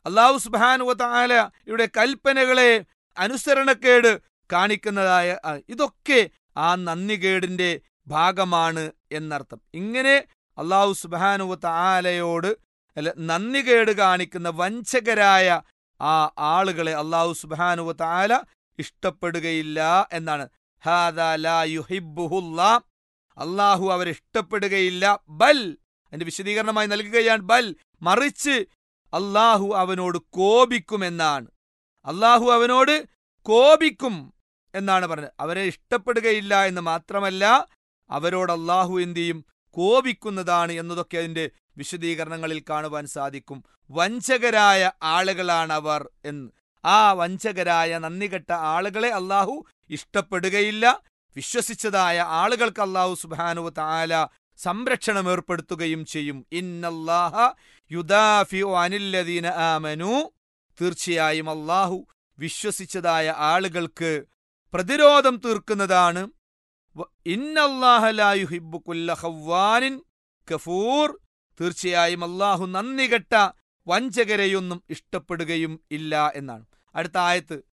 അള്ളാഹു സുബാനുവല കൽപ്പനകളെ അനുസരണക്കേട് കാണിക്കുന്നതായ ആ, ഇതൊക്കെ ആ നന്ദികേടിന്റെ ഭാഗമാണ് എന്നർത്ഥം ഇങ്ങനെ അള്ളാഹു സുബാനുവത്ത ആലയോട് അല്ല നന്ദികേട് കാണിക്കുന്ന വഞ്ചകരായ ആ ആളുകളെ അള്ളാഹു സുബാനുവത്ത ആല ഇഷ്ടപ്പെടുകയില്ല എന്നാണ് ഹാദാ ലാ യുഹിബ്ബുഹുല്ലാ. അള്ളാഹു അവരെ ഇഷ്ടപ്പെടുകയില്ല ബൽ അതിന്റെ വിശദീകരണമായി നൽകുകയാണ് ബൽ മറിച്ച് അള്ളാഹു അവനോട് കോപിക്കുമെന്നാണ് അള്ളാഹു അവനോട് കോപിക്കും എന്നാണ് പറഞ്ഞത് അവരെ ഇഷ്ടപ്പെടുകയില്ല എന്ന് മാത്രമല്ല അവരോട് അള്ളാഹു എന്ത് ചെയ്യും കോപിക്കുന്നതാണ് എന്നതൊക്കെ അതിന്റെ വിശദീകരണങ്ങളിൽ കാണുവാൻ സാധിക്കും വഞ്ചകരായ ആളുകളാണ് അവർ എന്ന് ആ വഞ്ചകരായ നന്ദികെട്ട ആളുകളെ അള്ളാഹു ഇഷ്ടപ്പെടുകയില്ല വിശ്വസിച്ചതായ ആളുകൾക്ക് അള്ളാഹു സുബാനു താല സംരക്ഷണം ഏർപ്പെടുത്തുകയും ചെയ്യും ഇന്നല്ലാഹ യുദാഫിഉ അനില്ലദീന ആമനു തീർച്ചയായും അള്ളാഹു വിശ്വസിച്ചതായ ആളുകൾക്ക് പ്രതിരോധം തീർക്കുന്നതാണ് വ- ഇന്നല്ലാഹ ലാ യുഹിബ്ബു കുല്ല ഖവ്വാനിൻ കഫൂർ തീർച്ചയായും അള്ളാഹു നന്ദികെട്ട വഞ്ചകരെയൊന്നും ഇഷ്ടപ്പെടുകയും ഇല്ല എന്നാണ് അടുത്ത ആയത്ത്